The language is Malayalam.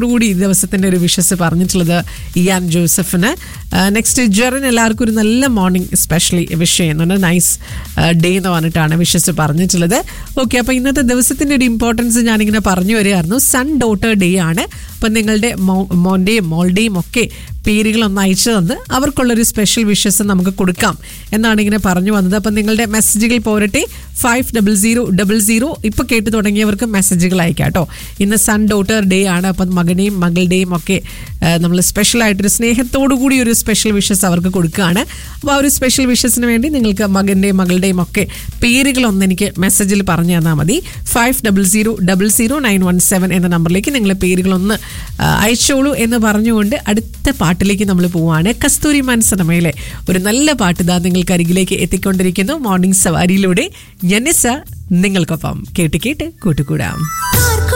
കൂടി ഈ ദിവസത്തിന്റെ ഒരു വിഷസ് പറഞ്ഞിട്ടുള്ളത് ഇയാൻ ജോസഫിന് നെക്സ്റ്റ് ജെറിൻ എല്ലാവർക്കും ഒരു നല്ല മോർണിംഗ് സ്പെഷ്യലി വിഷ് ചെയ്യുന്നുണ്ട് നൈസ് ഡേ എന്ന് പറഞ്ഞിട്ടാണ് വിഷസ് പറഞ്ഞിട്ടുള്ളത് ഓക്കെ അപ്പോൾ ഇന്നത്തെ ദിവസത്തിന്റെ ഒരു ഇമ്പോർട്ടൻസ് ഞാനിങ്ങനെ പറഞ്ഞു വരികയായിരുന്നു സൺ ഡോട്ടർ ഡേ ആണ് അപ്പം നിങ്ങളുടെ മോ- മോന്റെയും മോളുടെയും ഒക്കെ പേരുകളൊന്ന് അയച്ചു തന്ന് അവർക്കുള്ളൊരു സ്പെഷ്യൽ വിഷസ് നമുക്ക് കൊടുക്കാം എന്നാണ് ഇങ്ങനെ പറഞ്ഞു വന്നത് അപ്പം നിങ്ങളുടെ മെസ്സേജുകൾ പോരട്ടെ five double zero double zero ഇപ്പോൾ കേട്ട് തുടങ്ങിയവർക്ക് മെസ്സേജുകൾ അയക്കാം കേട്ടോ ഇന്ന് സൺ ഡോട്ടർ ഡേ ആണ് അപ്പം മകനെയും മകളുടെയും ഒക്കെ നമ്മൾ സ്പെഷ്യലായിട്ടൊരു സ്നേഹത്തോടു കൂടി ഒരു സ്പെഷ്യൽ വിഷസ് അവർക്ക് കൊടുക്കുകയാണ് അപ്പോൾ ആ ഒരു സ്പെഷ്യൽ വിഷസിന് വേണ്ടി നിങ്ങൾക്ക് മകൻ്റെയും മകളുടെയും ഒക്കെ പേരുകളൊന്ന് എനിക്ക് മെസ്സേജിൽ പറഞ്ഞു തന്നാൽ മതി five double zero double zero nine one seven എന്ന നമ്പറിലേക്ക് നിങ്ങളെ പേരുകളൊന്ന് ആ, അയച്ചോളൂ എന്ന് പറഞ്ഞുകൊണ്ട് അടുത്ത പാട്ടിലേക്ക് നമ്മൾ പോവാണ് കസ്തൂരി മാൻ സിനിമയിലെ ഒരു നല്ല പാട്ട് ഇതാ നിങ്ങൾക്ക് അരികിലേക്ക് എത്തിക്കൊണ്ടിരിക്കുന്നു മോർണിംഗ് സവാരിയിലൂടെ ഞനിസ നിങ്ങൾക്കൊപ്പം കേട്ട് കേട്ട് കൂട്ടുകൂടാം